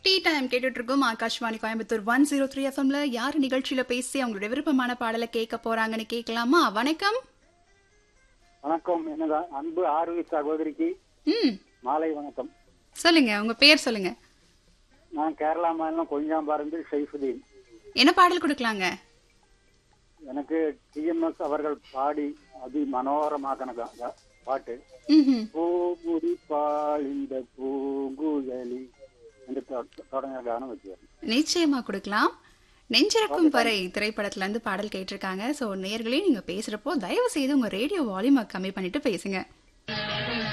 tea time கேட்டுட்டு இருக்கோம் Akashvani Coimbatore one zero three எஃப்எம்ல யார் நிகழ்ச்சியில பேசி அவங்களுடைய விருப்பமான பாடலை கேட்க போறாங்கன்னு கேட்கலாமா வணக்கம் வணக்கம் எனது அன்பு ஆர்வி சகோதரிக்கு ம் மாலை வணக்கம் சொல்லுங்க உங்க பேர் சொல்லுங்க நான் கேரளா மாநிலம் கொஞ்சாம்பாருந்து ஷைஃபுதீன் என்ன பாடல் கொடுக்கலாங்க எனக்கு டிஎம்எஸ் அவர்கள் பாடி அதி மனோகரமாக்கின கா- கா- பாட்டு ம் பூமுடி பால் இந்த பூங்குழலி என்று தொ- தொடங்குற கானம் வச்சுக்கிறேன் நிச்சயமா கொடுக்கலாம் நெஞ்சிறக்கும் வரை திரைப்படத்துல இருந்து பாடல் கேட்டிருக்காங்க சோ நேர்களே நீங்க பேசுறப்போ தயவு செய்து உங்க ரேடியோ வால்யூமை கம்மி பண்ணிட்டு பேசுங்க